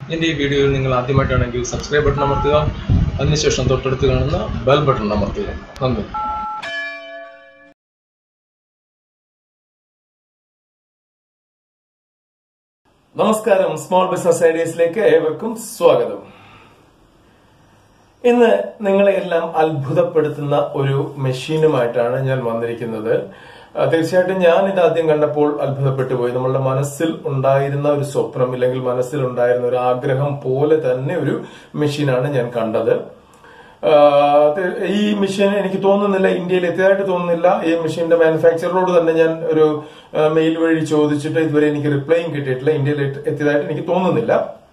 എൻ്റെ ഈ വീഡിയോയിൽ നിങ്ങൾ ആദ്യമായിട്ടാണെങ്കിൽ സബ്സ്ക്രൈബ് ബട്ടൺ അമർത്തുക അതിനുശേഷം തൊട്ടടുത്ത് കാണുന്ന ബെൽ ബട്ടൺ അമർത്തുക നന്ദി നമസ്കാരം സ്മോൾ ബിസിനസ് ഐഡിയസിലേക്ക് ഏവർക്കും സ്വാഗതം ഇന്ന് നിങ്ങളെ എല്ലാം അത്ഭുതപ്പെടുത്തുന്ന ഒരു മെഷീനുമായിട്ടാണ് ഞാൻ വന്നിരിക്കുന്നത് ആ, തീർച്ചയായിട്ടും ഞാൻ ഇത് ആദ്യം കണ്ടപ്പോൾ അത്ഭുതപ്പെട്ടു പോയി നമ്മളുടെ മനസ്സിൽ ഉണ്ടായിരുന്ന ഒരു സ്വപ്നം ഇല്ലെങ്കിൽ മനസ്സിൽ ഉണ്ടായിരുന്ന ഒരു ആഗ്രഹം പോലെ തന്നെ ഒരു മെഷീനാണ് ഞാൻ കണ്ടത് ആ, അത് ഈ മെഷീൻ എനിക്ക് തോന്നുന്നില്ല ഇന്ത്യയിൽ എത്തിയതായിട്ട് തോന്നുന്നില്ല ഈ മെഷീന്റെ മാനുഫാക്ചററോട് തന്നെ ഞാൻ ഒരു ആ, മെയിൽ വഴി ചോദിച്ചിട്ട് ഇതുവരെ എനിക്ക് റിപ്ലൈയും കിട്ടിയിട്ടില്ല ഇന്ത്യയിൽ എത്തി- എത്തിയതായിട്ട് എനിക്ക് തോന്നുന്നില്ല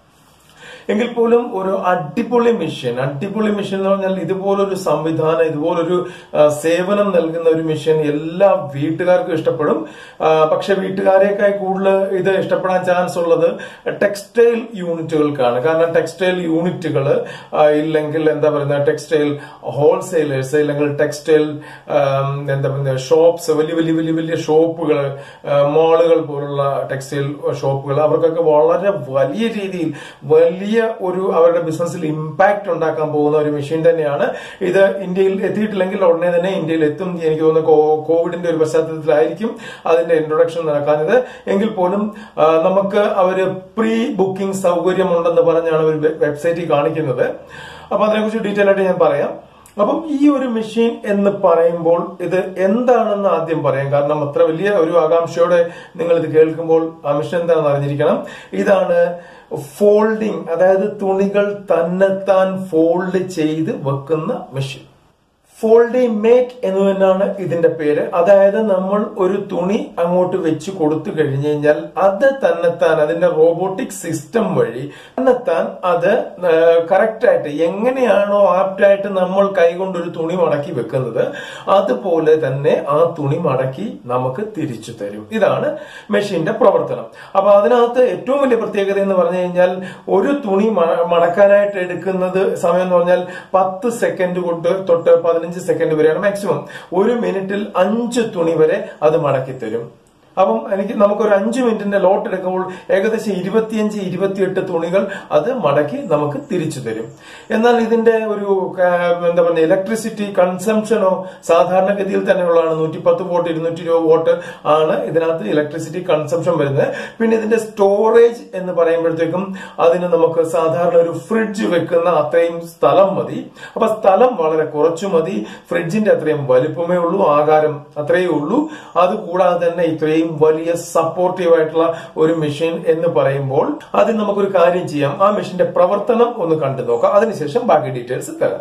എങ്കിൽ പോലും ഒരു അടിപൊളി മിഷൻ അടിപൊളി മിഷൻ എന്ന് പറഞ്ഞാൽ ഇതുപോലൊരു സംവിധാനം ഇതുപോലൊരു ആ, സേവനം നൽകുന്ന ഒരു മിഷൻ എല്ലാ വീട്ടുകാർക്കും ഇഷ്ടപ്പെടും ആ, പക്ഷെ വീട്ടുകാരെക്കാൾ കൂടുതൽ ഇത് ഇഷ്ടപ്പെടാൻ ചാൻസ് ഉള്ളത് ടെക്സ്റ്റൈൽ യൂണിറ്റുകൾക്കാണ് കാരണം ടെക്സ്റ്റൈൽ യൂണിറ്റുകൾ ഇല്ലെങ്കിൽ എന്താ പറയുക ടെക്സ്റ്റൈൽ ഹോൾസെയിലേഴ്സ് ഇല്ലെങ്കിൽ ടെക്സ്റ്റൈൽ എന്താ പറയുക ഷോപ്സ് വലിയ വലിയ വലിയ വലിയ ഷോപ്പുകൾ മാളുകൾ പോലുള്ള ടെക്സ്റ്റൈൽ ഷോപ്പുകൾ അവർക്കൊക്കെ വളരെ വലിയ രീതിയിൽ വലിയ ഒരു അവരുടെ ബിസിനസ്സിൽ ഇമ്പാക്ട് ഉണ്ടാക്കാൻ പോകുന്ന ഒരു മെഷീൻ തന്നെയാണ് ഇത് ഇന്ത്യയിൽ എത്തിയിട്ടില്ലെങ്കിൽ ഉടനെ തന്നെ ഇന്ത്യയിൽ എത്തും എനിക്ക് തോന്നുന്നു കോ- കോവിഡിന്റെ ഒരു പശ്ചാത്തലത്തിലായിരിക്കും അതിന്റെ ഇൻട്രൊഡക്ഷൻ നടക്കാഞ്ഞത് എങ്കിൽ പോലും ആ, നമുക്ക് അവര് പ്രീ ബുക്കിംഗ് സൗകര്യമുണ്ടെന്ന് പറഞ്ഞാണ് അവർ വെബ്സൈറ്റിൽ കാണിക്കുന്നത് അപ്പൊ അതിനെക്കുറിച്ച് ഡീറ്റെയിൽ ആയിട്ട് ഞാൻ പറയാം അപ്പം ഈ ഒരു മെഷീൻ എന്ന് പറയുമ്പോൾ ഇത് എന്താണെന്ന് ആദ്യം പറയാം കാരണം അത്ര വലിയ ഒരു ആകാംക്ഷയോടെ നിങ്ങൾ ഇത് കേൾക്കുമ്പോൾ ആ മെഷീൻ എന്താണെന്ന് അറിഞ്ഞിരിക്കണം ഇതാണ് ഫോൾഡിംഗ് അതായത് തുണികൾ തന്നെത്താൻ ഫോൾഡ് ചെയ്ത് വെക്കുന്ന മെഷീൻ ഫോൾഡി മേക്ക് എന്ന് തന്നെയാണ് ഇതിന്റെ പേര് അതായത് നമ്മൾ ഒരു തുണി അങ്ങോട്ട് വെച്ച് കൊടുത്തു കഴിഞ്ഞു കഴിഞ്ഞാൽ അത് തന്നെത്താൻ അതിന്റെ റോബോട്ടിക് സിസ്റ്റം വഴി തന്നെത്താൻ അത് കറക്റ്റ് ആയിട്ട് എങ്ങനെയാണോ ആപ്റ്റായിട്ട് നമ്മൾ കൈകൊണ്ട് ഒരു തുണി മടക്കി വെക്കുന്നത് അതുപോലെ തന്നെ ആ തുണി മടക്കി നമുക്ക് തിരിച്ചു തരും ഇതാണ് മെഷീന്റെ പ്രവർത്തനം അപ്പൊ അതിനകത്ത് ഏറ്റവും വലിയ പ്രത്യേകത എന്ന് പറഞ്ഞു കഴിഞ്ഞാൽ ഒരു തുണി മ- മടക്കാനായിട്ട് എടുക്കുന്നത് സമയം എന്ന് പറഞ്ഞാൽ പത്ത് സെക്കൻഡ് കൊണ്ട് തൊട്ട് പതിനഞ്ച് സെക്കൻഡ് വരെയാണ് മാക്സിമം ഒരു മിനിറ്റിൽ അഞ്ച് തുണി വരെ അത് മടക്കി തരും അപ്പം എനിക്ക് നമുക്കൊരു അഞ്ച് മിനിറ്റിന്റെ ലോട്ട് എടുക്കുമ്പോൾ ഏകദേശം ഇരുപത്തിയഞ്ച് ഇരുപത്തിയെട്ട് തുണികൾ അത് മടക്കി നമുക്ക് തിരിച്ചു തരും എന്നാൽ ഇതിന്റെ ഒരു ആ, എന്താ പറയുക ഇലക്ട്രിസിറ്റി കൺസംഷനോ സാധാരണഗതിയിൽ തന്നെയുള്ളതാണ് നൂറ്റി പത്ത് വോട്ട് ഇരുന്നൂറ്റി ഇരുപത് വോട്ട് ആണ് ഇതിനകത്ത് ഇലക്ട്രിസിറ്റി കൺസംഷൻ വരുന്നത് പിന്നെ ഇതിന്റെ സ്റ്റോറേജ് എന്ന് പറയുമ്പോഴത്തേക്കും അതിന് നമുക്ക് സാധാരണ ഒരു ഫ്രിഡ്ജ് വെക്കുന്ന അത്രയും സ്ഥലം മതി അപ്പൊ സ്ഥലം വളരെ കുറച്ചു മതി ഫ്രിഡ്ജിന്റെ അത്രയും വലിപ്പമേ ഉള്ളൂ ആകാരം അത്രയേ ഉള്ളൂ അത് കൂടാതെ തന്നെ ഇത്രയും വലിയ സപ്പോർട്ടീവ് ആയിട്ടുള്ള ഒരു മെഷീൻ എന്ന് പറയുമ്പോൾ ആദ്യം നമുക്കൊരു കാര്യം ചെയ്യാം ആ മെഷീന്റെ പ്രവർത്തനം ഒന്ന് കണ്ടു നോക്കാം അതിനുശേഷം ബാക്കി ഡീറ്റെയിൽസ് തരാം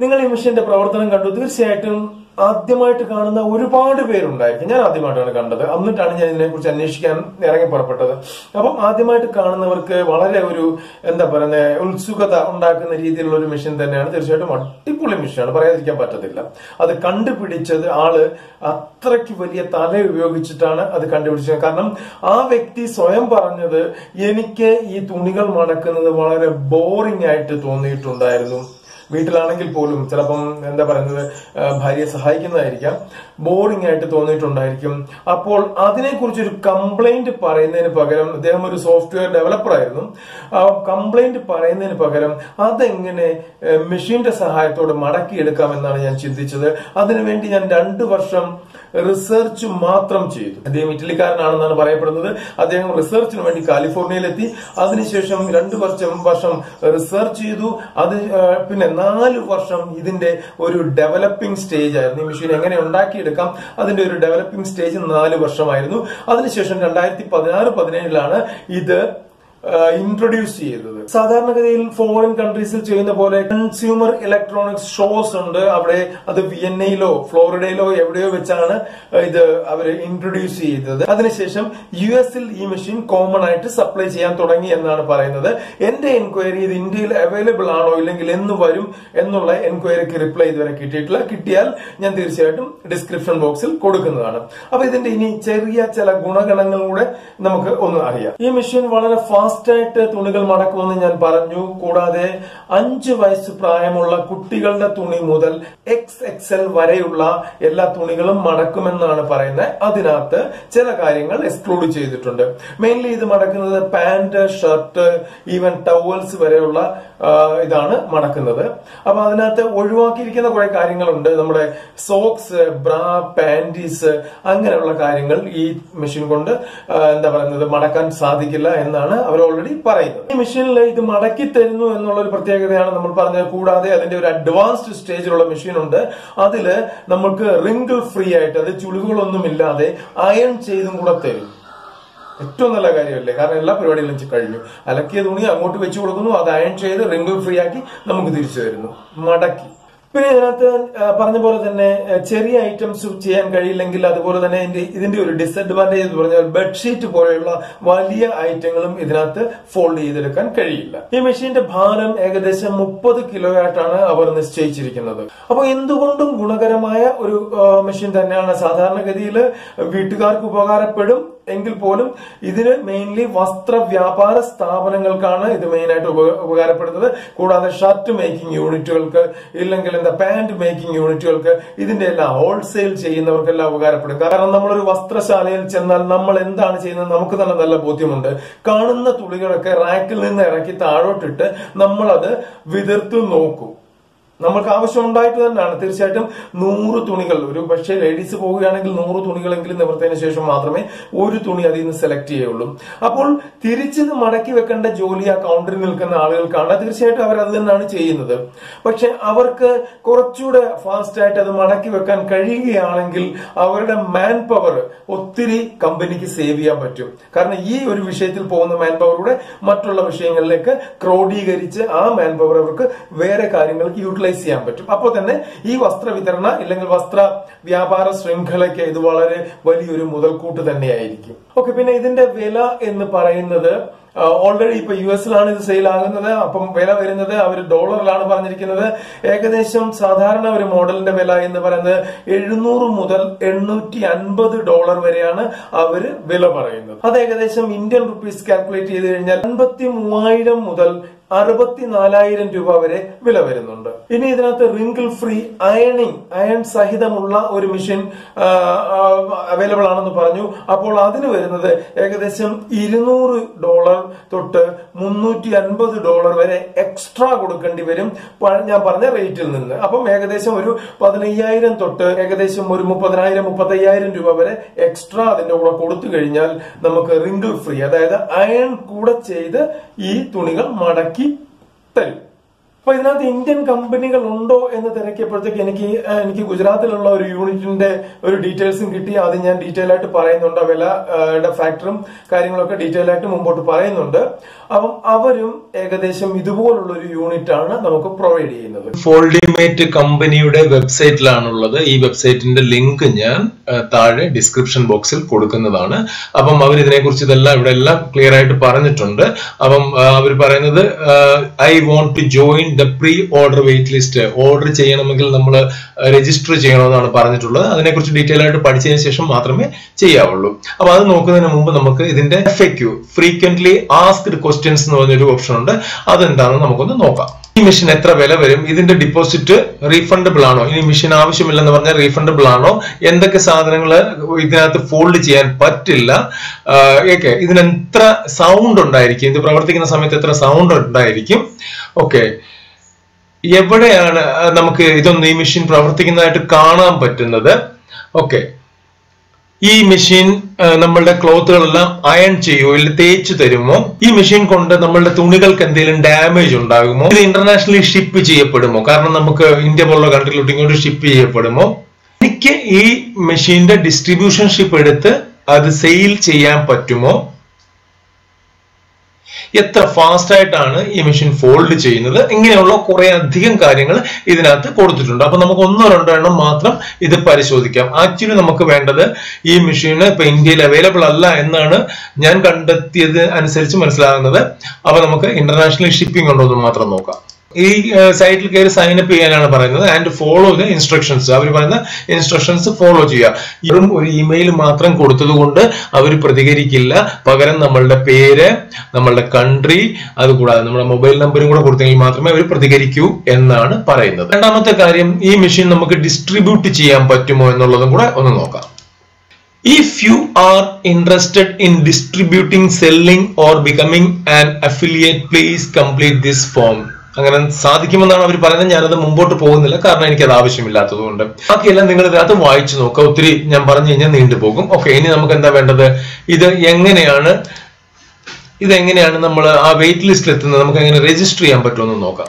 നിങ്ങൾ ഈ മെഷീന്റെ പ്രവർത്തനം കണ്ടു തീർച്ചയായിട്ടും ആദ്യമായിട്ട് കാണുന്ന ഒരുപാട് പേരുണ്ടായിരിക്കും ഞാൻ ആദ്യമായിട്ടാണ് കണ്ടത് എന്നിട്ടാണ് ഞാൻ ഇതിനെക്കുറിച്ച് അന്വേഷിക്കാൻ ഇറങ്ങി പുറപ്പെട്ടത് അപ്പം ആദ്യമായിട്ട് കാണുന്നവർക്ക് വളരെ ഒരു എന്താ പറയുന്നത് ഉത്സുകത ഉണ്ടാക്കുന്ന രീതിയിലുള്ള ഒരു മെഷീൻ തന്നെയാണ് തീർച്ചയായിട്ടും അടിപൊളി മെഷീനാണ് പറയാതിരിക്കാൻ പറ്റത്തില്ല അത് കണ്ടുപിടിച്ചത് ആള് അത്രയ്ക്ക് വലിയ തല ഉപയോഗിച്ചിട്ടാണ് അത് കണ്ടുപിടിച്ചത് കാരണം ആ വ്യക്തി സ്വയം പറഞ്ഞത് എനിക്ക് ഈ തുണികൾ മടക്കുന്നത് വളരെ ബോറിംഗ് ആയിട്ട് തോന്നിയിട്ടുണ്ടായിരുന്നു വീട്ടിലാണെങ്കിൽ പോലും ചിലപ്പം എന്താ പറയുന്നത് ആ, ഭാര്യയെ സഹായിക്കുന്നതായിരിക്കാം ബോറിംഗ് ആയിട്ട് തോന്നിയിട്ടുണ്ടായിരിക്കും അപ്പോൾ അതിനെക്കുറിച്ച് ഒരു കംപ്ലൈന്റ് പറയുന്നതിന് പകരം അദ്ദേഹം ഒരു സോഫ്റ്റ്വെയർ ഡെവലപ്പർ ആയിരുന്നു ആ കംപ്ലൈന്റ് പറയുന്നതിന് പകരം അതെങ്ങനെ ഏഹ്, മെഷീന്റെ സഹായത്തോടെ മടക്കിയെടുക്കാമെന്നാണ് ഞാൻ ചിന്തിച്ചത് അതിനുവേണ്ടി ഞാൻ രണ്ടു വർഷം റിസർച്ച് മാത്രം ചെയ്തു അദ്ദേഹം ഇറ്റലിക്കാരനാണെന്നാണ് പറയപ്പെടുന്നത് അദ്ദേഹം റിസർച്ചിന് വേണ്ടി കാലിഫോർണിയയിലെത്തി അതിനുശേഷം രണ്ടു വർഷം വർഷം റിസർച്ച് ചെയ്തു അത് ആ, പിന്നെ നാല് വർഷം ഇതിന്റെ ഒരു ഡെവലപ്പിംഗ് സ്റ്റേജ് ആയിരുന്നു ഈ മെഷീൻ എങ്ങനെ ഉണ്ടാക്കിയെടുക്കാം അതിന്റെ ഒരു ഡെവലപ്പിംഗ് സ്റ്റേജ് നാല് വർഷമായിരുന്നു അതിനുശേഷം രണ്ടായിരത്തി പതിനാറ് പതിനേഴിലാണ് ഇത് ഇൻട്രൊഡ്യൂസ് ചെയ്തത് സാധാരണഗതിയിൽ ഫോറിൻ കൺട്രീസിൽ ചെയ്യുന്ന പോലെ കൺസ്യൂമർ ഇലക്ട്രോണിക്സ് ഷോസ് ഉണ്ട് അവിടെ അത് വിയന്നയിലോ ഫ്ലോറിഡയിലോ എവിടെയോ വെച്ചാണ് ഇത് അവർ ഇൻട്രൊഡ്യൂസ് ചെയ്തത് അതിനുശേഷം യു എസിൽ ഈ മെഷീൻ കോമൺ ആയിട്ട് സപ്ലൈ ചെയ്യാൻ തുടങ്ങി എന്നാണ് പറയുന്നത് എന്റെ എൻക്വയറി ഇത് ഇന്ത്യയിൽ അവൈലബിൾ ആണോ ഇല്ലെങ്കിൽ എന്ന് വരും എന്നുള്ള എൻക്വയറിക്ക് റിപ്ലൈ ഇതുവരെ കിട്ടിയിട്ടില്ല കിട്ടിയാൽ ഞാൻ തീർച്ചയായിട്ടും ഡിസ്ക്രിപ്ഷൻ ബോക്സിൽ കൊടുക്കുന്നതാണ് അപ്പൊ ഇതിന്റെ ഇനി ചെറിയ ചില ഗുണഗണങ്ങളിലൂടെ നമുക്ക് ഒന്ന് അറിയാം ഈ മെഷീൻ വളരെ ഫാസ്റ്റ് ആയിട്ട് തുണികൾ മടക്കുമെന്ന് ഞാൻ പറഞ്ഞു കൂടാതെ അഞ്ച് വയസ്സ് പ്രായമുള്ള കുട്ടികളുടെ തുണി മുതൽ എക്സ് എക്സൽ വരെയുള്ള എല്ലാ തുണികളും മടക്കുമെന്നാണ് പറയുന്നത് അതിനകത്ത് ചില കാര്യങ്ങൾ എക്സ്ക്ലൂഡ് ചെയ്തിട്ടുണ്ട് മെയിൻലി ഇത് മടക്കുന്നത് പാന്റ് ഷർട്ട് ഈവൻ ടവൽസ് വരെയുള്ള ആ, ഇതാണ് മടക്കുന്നത് അപ്പൊ അതിനകത്ത് ഒഴിവാക്കിയിരിക്കുന്ന കുറെ കാര്യങ്ങളുണ്ട് നമ്മുടെ സോക്സ് ബ്രാ പാൻറ്റീസ് അങ്ങനെയുള്ള കാര്യങ്ങൾ ഈ മെഷീൻ കൊണ്ട് ആ, എന്താ പറയുന്നത് മടക്കാൻ സാധിക്കില്ല എന്നാണ് അവർ ഓൾറെഡി പറയുന്നത് ഈ മെഷീനിൽ ഇത് മടക്കി തരുന്നു എന്നുള്ള ഒരു പ്രത്യേകതയാണ് നമ്മൾ പറഞ്ഞത് കൂടാതെ അതിന്റെ ഒരു അഡ്വാൻസ്ഡ് സ്റ്റേജിലുള്ള മെഷീൻ ഉണ്ട് അതില് നമുക്ക് റിങ്കിൾ ഫ്രീ ആയിട്ട് അത് ചുളിവുകളൊന്നും ഇല്ലാതെ അയൺ ചെയ്തും കൂടെ തരും ഏറ്റവും നല്ല കാര്യമല്ലേ കാരണം എല്ലാ പരിപാടികളും ചെ- കഴിഞ്ഞു അലക്കിയ തുണി അങ്ങോട്ട് വെച്ച് കൊടുക്കുന്നു അത് അയൺ ചെയ്ത് റിംഗിൾ ഫ്രീ ആക്കി നമുക്ക് തിരിച്ചു തരുന്നു മടക്കി പിന്നെ ഇതിനകത്ത് ആ, പറഞ്ഞ പോലെ തന്നെ ആ, ചെറിയ ഐറ്റംസ് ചെയ്യാൻ കഴിയില്ലെങ്കിൽ അതുപോലെ തന്നെ ഇതിന്റെ ഇതിന്റെ ഒരു ഡിസഡ്വാൻറ്റേജ് എന്ന് പറഞ്ഞാൽ ബെഡ്ഷീറ്റ് പോലെയുള്ള വലിയ ഐറ്റങ്ങളും ഇതിനകത്ത് ഫോൾഡ് ചെയ്തെടുക്കാൻ കഴിയില്ല ഈ മെഷീന്റെ ഭാരം ഏകദേശം മുപ്പത് കിലോ ആയിട്ടാണ് അവർ നിശ്ചയിച്ചിരിക്കുന്നത് അപ്പോൾ എന്തുകൊണ്ടും ഗുണകരമായ ഒരു ആ, മെഷീൻ തന്നെയാണ് സാധാരണഗതിയിൽ വീട്ടുകാർക്ക് ഉപകാരപ്പെടും എങ്കിൽ പോലും ഇതിന് മെയിൻലി വസ്ത്ര വ്യാപാര സ്ഥാപനങ്ങൾക്കാണ് ഇത് മെയിൻ ആയിട്ട് ഉപ- ഉപകാരപ്പെടുന്നത് കൂടാതെ ഷർട്ട് മേക്കിംഗ് യൂണിറ്റുകൾക്ക് ഇല്ലെങ്കിൽ എന്താ പാന്റ് മേക്കിംഗ് യൂണിറ്റുകൾക്ക് ഇതിന്റെ എല്ലാം ഹോൾസെയിൽ ചെയ്യുന്നവർക്കെല്ലാം ഉപകാരപ്പെടും കാരണം നമ്മളൊരു വസ്ത്രശാലയിൽ ചെന്നാൽ നമ്മൾ എന്താണ് ചെയ്യുന്നത് നമുക്ക് തന്നെ നല്ല ബോധ്യമുണ്ട് കാണുന്ന തുണികളൊക്കെ റാക്കിൽ നിന്ന് ഇറക്കി താഴോട്ടിട്ട് നമ്മളത് വിതിർത്ത് നോക്കും നമ്മൾക്ക് ആവശ്യം ഉണ്ടായിട്ട് തന്നെയാണ് തീർച്ചയായിട്ടും നൂറ് തുണികൾ ഒരു പക്ഷേ ലേഡീസ് പോവുകയാണെങ്കിൽ നൂറ് തുണികളെങ്കിലും നിവർത്തതിന് ശേഷം മാത്രമേ ഒരു തുണി അതിൽ നിന്ന് സെലക്ട് ചെയ്യുള്ളൂ അപ്പോൾ തിരിച്ചത് മടക്കി വെക്കേണ്ട ജോലി ആ കൗണ്ടറിൽ നിൽക്കുന്ന ആളുകൾക്കാണ് തീർച്ചയായിട്ടും അവർ അത് തന്നെയാണ് ചെയ്യുന്നത് പക്ഷെ അവർക്ക് കുറച്ചുകൂടെ ഫാസ്റ്റ് ആയിട്ട് അത് മടക്കി വെക്കാൻ കഴിയുകയാണെങ്കിൽ അവരുടെ മാൻ പവർ ഒത്തിരി കമ്പനിക്ക് സേവ് ചെയ്യാൻ പറ്റും കാരണം ഈ ഒരു വിഷയത്തിൽ പോകുന്ന മാൻ പവറുടെ മറ്റുള്ള വിഷയങ്ങളിലേക്ക് ക്രോഡീകരിച്ച് ആ മാൻ പവർ അവർക്ക് വേറെ കാര്യങ്ങൾക്ക് യൂട്ടിലൈസ് ചെയ്യാൻ പറ്റും അപ്പോൾ തന്നെ ഈ വസ്ത്ര വിതരണ ഇല്ലെങ്കിൽ വസ്ത്ര വ്യാപാര ശൃംഖലയ്ക്ക് ഇത് വളരെ വലിയൊരു മുതൽക്കൂട്ട് തന്നെയായിരിക്കും ഓക്കെ പിന്നെ ഇതിന്റെ വില എന്ന് പറയുന്നത് ഓൾറെഡി ഇപ്പൊ യു എസിലാണ് ഇത് സെയിൽ ആകുന്നത് അപ്പം വില വരുന്നത് അവർ ഡോളറിലാണ് പറഞ്ഞിരിക്കുന്നത് ഏകദേശം സാധാരണ ഒരു മോഡലിന്റെ വില എന്ന് പറയുന്നത് എഴുന്നൂറ് മുതൽ എണ്ണൂറ്റി അൻപത് ഡോളർ വരെയാണ് അവര് വില പറയുന്നത് അത് ഏകദേശം ഇന്ത്യൻ റുപ്പീസ് കാൽക്കുലേറ്റ് ചെയ്ത് കഴിഞ്ഞാൽ അൻപത്തി മൂവായിരം മുതൽ അറുപത്തിനാലായിരം രൂപ വരെ വില വരുന്നുണ്ട് ഇനി ഇതിനകത്ത് റിങ്കിൾ ഫ്രീ അയണിങ് അയൺ സഹിതമുള്ള ഒരു മെഷീൻ അവൈലബിൾ ആണെന്ന് പറഞ്ഞു അപ്പോൾ അതിന് വരുന്നത് ഏകദേശം ഇരുന്നൂറ് ഡോളർ തൊട്ട് മുന്നൂറ്റി അൻപത് ഡോളർ വരെ എക്സ്ട്രാ കൊടുക്കേണ്ടി വരും പ- ഞാൻ പറഞ്ഞ റേറ്റിൽ നിന്ന് അപ്പം ഏകദേശം ഒരു പതിനയ്യായിരം തൊട്ട് ഏകദേശം ഒരു മുപ്പതിനായിരം മുപ്പത്തയ്യായിരം രൂപ വരെ എക്സ്ട്രാ അതിന്റെ കൂടെ കൊടുത്തു കഴിഞ്ഞാൽ നമുക്ക് റിങ്കിൾ ഫ്രീ അതായത് അയൺ കൂടെ ചെയ്ത് ഈ തുണികൾ മടക്കി തരും അപ്പൊ ഇതിനകത്ത് ഇന്ത്യൻ കമ്പനികൾ ഉണ്ടോ എന്ന് തിരക്കിയപ്പോഴത്തേക്ക് എനിക്ക് ആ, എനിക്ക് ഗുജറാത്തിലുള്ള ഒരു യൂണിറ്റിന്റെ ഒരു ഡീറ്റെയിൽസും കിട്ടി അത് ഞാൻ ഡീറ്റെയിൽ ആയിട്ട് പറയുന്നുണ്ട് ആ വിലയുടെ ഫാക്ടറും കാര്യങ്ങളൊക്കെ ഡീറ്റെയിൽ ആയിട്ട് മുമ്പോട്ട് പറയുന്നുണ്ട് അപ്പം അവരും ഏകദേശം ഇതുപോലുള്ള ഒരു യൂണിറ്റ് ആണ് നമുക്ക് പ്രൊവൈഡ് ചെയ്യുന്നത് ഫോൾഡിമേറ്റ് കമ്പനിയുടെ വെബ്സൈറ്റിലാണുള്ളത് ഈ വെബ്സൈറ്റിന്റെ ലിങ്ക് ഞാൻ ആ, താഴെ ഡിസ്ക്രിപ്ഷൻ ബോക്സിൽ കൊടുക്കുന്നതാണ് അപ്പം അവർ ഇതിനെക്കുറിച്ച് ഇതെല്ലാം ഇവിടെ എല്ലാം ക്ലിയർ ആയിട്ട് പറഞ്ഞിട്ടുണ്ട് അപ്പം അവർ പറയുന്നത് I want to join the pre order wait list order ചെയ്യണമെങ്കിൽ നമ്മൾ രജിസ്റ്റർ ചെയ്യണമെന്നാണ് പറഞ്ഞിട്ടുള്ളത് അതിനെക്കുറിച്ച് ഡീറ്റെയിൽ ആയിട്ട് പഠിച്ചതിന് ശേഷം മാത്രമേ ചെയ്യാവുള്ളൂ അപ്പൊ അത് നോക്കുന്നതിന് മുമ്പ് നമുക്ക് ഇതിന്റെ എഫക്യു ഫ്രീക്വന്റ്ലി ആസ്ക്ഡ് ക്വസ്റ്റ്യൻസ് എന്ന് പറഞ്ഞൊരു ഓപ്ഷൻ ഉണ്ട് അതെന്താണെന്ന് നമുക്കൊന്ന് നോക്കാം ഈ മെഷീൻ എത്ര വില വരും ഇതിന്റെ ഡിപ്പോസിറ്റ് റീഫണ്ടബിൾ ആണോ ഇനി മെഷീൻ ആവശ്യമില്ലെന്ന് പറഞ്ഞാൽ റീഫണ്ടബിൾ ആണോ എന്തൊക്കെ സാധനങ്ങൾ ഇതിനകത്ത് ഫോൾഡ് ചെയ്യാൻ പറ്റില്ല ഓക്കെ ഇതിന് എത്ര സൗണ്ട് ഉണ്ടായിരിക്കും ഇത് പ്രവർത്തിക്കുന്ന സമയത്ത് എത്ര സൗണ്ട് ഉണ്ടായിരിക്കും ഓക്കെ എവിടെയാണ് ആ, നമുക്ക് ഇതൊന്ന് ഈ മെഷീൻ പ്രവർത്തിക്കുന്നതായിട്ട് കാണാൻ പറ്റുന്നത് ഓക്കെ ഈ മെഷീൻ ആ, നമ്മളുടെ ക്ലോത്തുകളെല്ലാം അയൺ ചെയ്യുമോ ഇല്ല തേച്ച് തരുമോ ഈ മെഷീൻ കൊണ്ട് നമ്മളുടെ തുണികൾക്ക് എന്തെങ്കിലും ഡാമേജ് ഉണ്ടാകുമോ ഇത് ഇന്റർനാഷണലി ഷിപ്പ് ചെയ്യപ്പെടുമോ കാരണം നമുക്ക് ഇന്ത്യ പോലുള്ള കൺട്രിയിലോട്ട് ഇങ്ങോട്ട് ഷിപ്പ് ചെയ്യപ്പെടുമോ എനിക്ക് ഈ മെഷീന്റെ ഡിസ്ട്രിബ്യൂഷൻ ഷിപ്പ് എടുത്ത് അത് സെയിൽ ചെയ്യാൻ പറ്റുമോ എത്ര ഫാസ്റ്റ് ആയിട്ടാണ് ഈ മെഷീൻ ഫോൾഡ് ചെയ്യുന്നത് ഇങ്ങനെയുള്ള കുറെ അധികം കാര്യങ്ങൾ ഇതിനകത്ത് കൊടുത്തിട്ടുണ്ട് അപ്പൊ നമുക്ക് ഒന്നോ രണ്ടോ എണ്ണം മാത്രം ഇത് പരിശോധിക്കാം ആക്ച്വലി നമുക്ക് വേണ്ടത് ഈ മെഷീൻ ഇപ്പൊ ഇന്ത്യയിൽ അവൈലബിൾ അല്ല എന്നാണ് ഞാൻ കണ്ടെത്തിയത് അനുസരിച്ച് മനസ്സിലാകുന്നത് അപ്പൊ നമുക്ക് ഇന്റർനാഷണൽ ഷിപ്പിംഗ് ഉണ്ടോ എന്ന് മാത്രം നോക്കാം ഈ സൈറ്റിൽ കയറി സൈൻ അപ്പ് ചെയ്യാനാണ് പറയുന്നത് ആൻഡ് ഫോളോ ദ ഇൻസ്ട്രക്ഷൻസ് അവർ പറയുന്ന ഇൻസ്ട്രക്ഷൻസ് ഫോളോ ചെയ്യുക ഇവരും ഒരു ഇമെയിൽ മാത്രം കൊടുത്തത് കൊണ്ട് അവർ പ്രതികരിക്കില്ല പകരം നമ്മളുടെ പേര് നമ്മളുടെ കൺട്രി അതുകൂടാതെ നമ്മുടെ മൊബൈൽ നമ്പറും കൂടെ കൊടുത്തെങ്കിൽ മാത്രമേ അവർ പ്രതികരിക്കൂ എന്നാണ് പറയുന്നത് രണ്ടാമത്തെ കാര്യം ഈ മെഷീൻ നമുക്ക് ഡിസ്ട്രിബ്യൂട്ട് ചെയ്യാൻ പറ്റുമോ എന്നുള്ളതും കൂടെ ഒന്ന് നോക്കാം If you are interested in distributing, selling, or becoming an affiliate, please complete this form. അങ്ങനെ സാധിക്കുമെന്നാണ് അവർ പറയുന്നത് ഞാനത് മുമ്പോട്ട് പോകുന്നില്ല കാരണം എനിക്കത് ആവശ്യമില്ലാത്തതുകൊണ്ട് ബാക്കിയെല്ലാം നിങ്ങൾ ഇതിനകത്ത് വായിച്ചു നോക്കുക ഒത്തിരി ഞാൻ പറഞ്ഞു കഴിഞ്ഞാൽ നീണ്ടുപോകും ഓക്കെ ഇനി നമുക്ക് എന്താ വേണ്ടത് ഇത് എങ്ങനെയാണ് ഇത് എങ്ങനെയാണ് നമ്മൾ ആ വെയിറ്റ് ലിസ്റ്റിൽ എത്തുന്നത് നമുക്ക് എങ്ങനെ രജിസ്റ്റർ ചെയ്യാൻ പറ്റുമെന്ന് നോക്കാം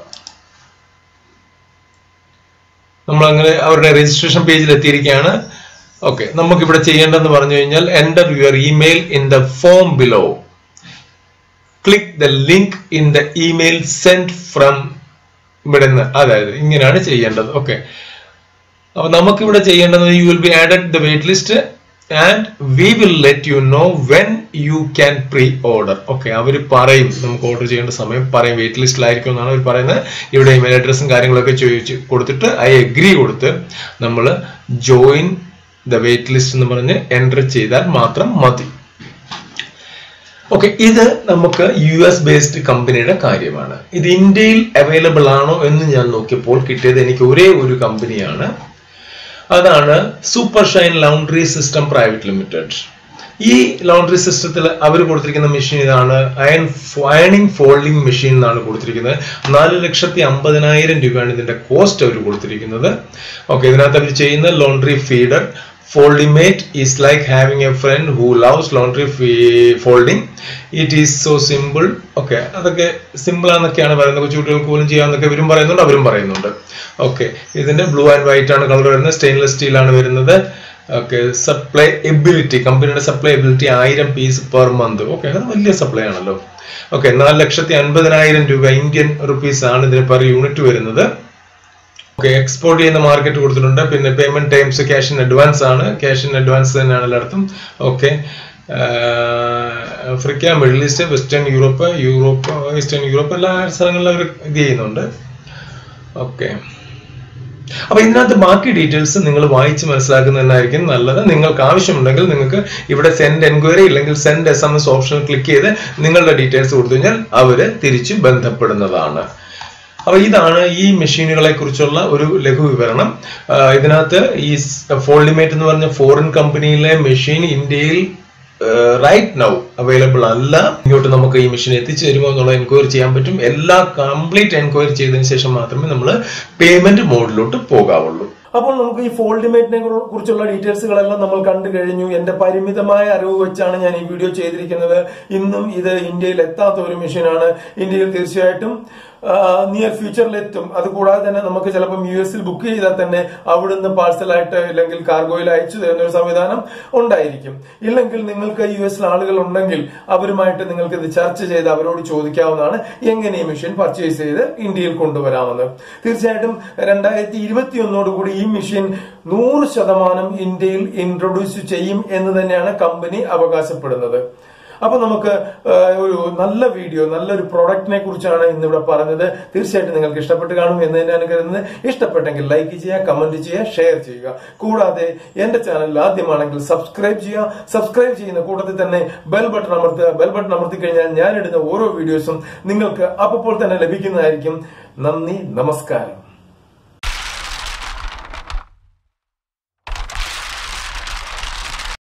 നമ്മൾ അങ്ങനെ അവരുടെ രജിസ്ട്രേഷൻ പേജിൽ എത്തിയിരിക്കുകയാണ് ഓക്കെ നമുക്ക് ഇവിടെ ചെയ്യേണ്ടതെന്ന് പറഞ്ഞു കഴിഞ്ഞാൽ enter your email in the form below click the link in the email send from ഇവിടെ നിന്ന് അതായത് ഇങ്ങനെയാണ് ചെയ്യേണ്ടത് ഓക്കെ അപ്പൊ നമുക്ക് ഇവിടെ ചെയ്യേണ്ടത് you will be added the wait list and we will let you know when you can pre order okay അവർ പറയും നമുക്ക് ഓർഡർ ചെയ്യേണ്ട സമയം പറയും വെയിറ്റ് ലിസ്റ്റിലായിരിക്കും എന്നാണ് അവർ പറയുന്നത് ഇവിടെ ഇമെയിൽ അഡ്രസ്സും കാര്യങ്ങളൊക്കെ ചോദിച്ച് കൊടുത്തിട്ട് ഐ അഗ്രി കൊടുത്ത് നമ്മൾ ജോയിൻ ദ വെയിറ്റ് ലിസ്റ്റ് എന്ന് പറഞ്ഞ് എൻ്റർ ചെയ്താൽ മാത്രം മതി ഓക്കെ ഇത് നമുക്ക് യു എസ് ബേസ്ഡ് കമ്പനിയുടെ കാര്യമാണ് ഇത് ഇന്ത്യയിൽ അവൈലബിൾ ആണോ എന്ന് ഞാൻ നോക്കിയപ്പോൾ കിട്ടിയത് എനിക്ക് ഒരേ ഒരു കമ്പനിയാണ് അതാണ് super shine laundry system private limited ഈ ലോണ്ടറി സിസ്റ്റത്തിൽ അവർ കൊടുത്തിരിക്കുന്ന മെഷീൻ ഇതാണ് അയൺ അയണിങ് ഫോൾഡിംഗ് മെഷീൻ എന്നാണ് കൊടുത്തിരിക്കുന്നത് നാല് ലക്ഷത്തി അമ്പതിനായിരം രൂപയാണ് ഇതിന്റെ കോസ്റ്റ് അവർ കൊടുത്തിരിക്കുന്നത് ഓക്കെ ഇതിനകത്ത് അവർ ചെയ്യുന്ന laundry feeder FoldiMate is like having a friend who loves laundry folding it is so simple okay അതൊക്കെ സിമ്പിൾ ആണെന്നൊക്കെയാണ് പറയുന്നത് കൊച്ചുകുട്ടികൾക്ക് പോലും ചെയ്യാമെന്നൊക്കെ ഇവരും പറയുന്നുണ്ട് അവരും പറയുന്നുണ്ട് ഓക്കെ ഇതിന്റെ ബ്ലൂ ആൻഡ് വൈറ്റ് ആണ് കളർ വരുന്നത് സ്റ്റെയിൻലെസ് സ്റ്റീൽ ആണ് വരുന്നത് ഓക്കെ സപ്ലൈ എബിലിറ്റി കമ്പനിയുടെ സപ്ലൈ എബിലിറ്റി ആയിരം പീസ് പെർ മന്ത് ഓക്കെ അത് വലിയ സപ്ലൈ ആണല്ലോ ഓക്കെ നാല് ലക്ഷത്തി അൻപതിനായിരം രൂപ ഇന്ത്യൻ റുപ്പീസ് ആണ് ഇതിന് പെർ യൂണിറ്റ് വരുന്നത് ഓക്കെ എക്സ്പോർട്ട് ചെയ്യുന്ന മാർക്കറ്റ് കൊടുത്തിട്ടുണ്ട് പിന്നെ payment times cash in advance ആണ് ക്യാഷ് ഇൻ അഡ്വാൻസ് തന്നെയാണ് എല്ലായിടത്തും okay Africa Middle East Western Europe Europe Eastern Europe എല്ലാ സ്ഥലങ്ങളിലും അവർ ഇത് ചെയ്യുന്നുണ്ട് ഓക്കെ അപ്പൊ ഇതിനകത്ത് ബാക്കി ഡീറ്റെയിൽസ് നിങ്ങൾ വായിച്ച് മനസ്സിലാക്കുന്നതായിരിക്കും നല്ലത് നിങ്ങൾക്ക് ആവശ്യമുണ്ടെങ്കിൽ നിങ്ങൾക്ക് ഇവിടെ സെൻഡ് എൻക്വയറി ഇല്ലെങ്കിൽ send S M S option click ചെയ്ത് നിങ്ങളുടെ ഡീറ്റെയിൽസ് കൊടുത്തു കഴിഞ്ഞാൽ അവര് തിരിച്ച് ബന്ധപ്പെടുന്നതാണ് അപ്പൊ ഇതാണ് ഈ മെഷീനുകളെ കുറിച്ചുള്ള ഒരു ലഘു വിവരണം ആ, ഇതിനകത്ത് ഈ ഫോൾഡിമേറ്റ് എന്ന് പറഞ്ഞ ഫോറിൻ കമ്പനിയിലെ മെഷീൻ ഇന്ത്യയിൽ റൈറ്റ് നൗ അവൈലബിൾ അല്ല ഇങ്ങോട്ട് നമുക്ക് ഈ മെഷീൻ എത്തിച്ചു തരുമോ എന്നുള്ള എൻക്വയറി ചെയ്യാൻ പറ്റും എല്ലാ കംപ്ലീറ്റ് എൻക്വയറി ചെയ്തതിന് ശേഷം മാത്രമേ നമ്മൾ പേയ്മെന്റ് മോഡിലോട്ട് പോകാവുള്ളൂ അപ്പോൾ നമുക്ക് ഈ ഫോൾഡിമേറ്റിനെ കുറിച്ചുള്ള ഡീറ്റെയിൽസുകളെല്ലാം നമ്മൾ കണ്ടു കഴിഞ്ഞു എന്റെ പരിമിതമായ അറിവ് വെച്ചാണ് ഞാൻ ഈ വീഡിയോ ചെയ്തിരിക്കുന്നത് ഇന്നും ഇത് ഇന്ത്യയിൽ എത്താത്ത ഒരു മെഷീനാണ് ഇന്ത്യയിൽ തീർച്ചയായിട്ടും നിയർ ഫ്യൂച്ചറിൽ എത്തും അതുകൂടാതെ തന്നെ നമുക്ക് ചിലപ്പം യു എസിൽ ബുക്ക് ചെയ്താൽ തന്നെ അവിടുന്ന് പാഴ്സലായിട്ട് അല്ലെങ്കിൽ കാർഗോയിൽ അയച്ചു തരുന്ന ഒരു സംവിധാനം ഉണ്ടായിരിക്കും ഇല്ലെങ്കിൽ നിങ്ങൾക്ക് യു എസിൽ ആളുകൾ ഉണ്ടെങ്കിൽ അവരുമായിട്ട് നിങ്ങൾക്ക് ഇത് ചർച്ച ചെയ്ത് അവരോട് ചോദിക്കാവുന്നതാണ് എങ്ങനെ ഈ മെഷീൻ പർച്ചേസ് ചെയ്ത് ഇന്ത്യയിൽ കൊണ്ടുവരാമെന്ന് തീർച്ചയായിട്ടും രണ്ടായിരത്തി ഇരുപത്തി ഒന്നോടുകൂടി ഈ മെഷീൻ നൂറ് ശതമാനം ഇന്ത്യയിൽ ഇൻട്രൊഡ്യൂസ് ചെയ്യും എന്ന് തന്നെയാണ് കമ്പനി അവകാശപ്പെടുന്നത് അപ്പൊ നമുക്ക് ആ, ഒരു നല്ല വീഡിയോ നല്ലൊരു പ്രൊഡക്റ്റിനെ കുറിച്ചാണ് ഇന്നിവിടെ പറഞ്ഞത് തീർച്ചയായിട്ടും നിങ്ങൾക്ക് ഇഷ്ടപ്പെട്ട് കാണും എന്ന് തന്നെയാണ് കരുതുന്നത് ഇഷ്ടപ്പെട്ടെങ്കിൽ ലൈക്ക് ചെയ്യുക കമന്റ് ചെയ്യുക ഷെയർ ചെയ്യുക കൂടാതെ എന്റെ ചാനൽ ആദ്യമാണെങ്കിൽ സബ്സ്ക്രൈബ് ചെയ്യുക സബ്സ്ക്രൈബ് ചെയ്യുന്ന കൂട്ടത്തിൽ തന്നെ ബെൽ ബട്ടൺ അമർത്തുക ബെൽ ബട്ടൺ അമർത്തി കഴിഞ്ഞാൽ ഞാൻ ഇടുന്ന ഓരോ വീഡിയോസും നിങ്ങൾക്ക് അപ്പോൾ തന്നെ ലഭിക്കുന്നതായിരിക്കും നന്ദി നമസ്കാരം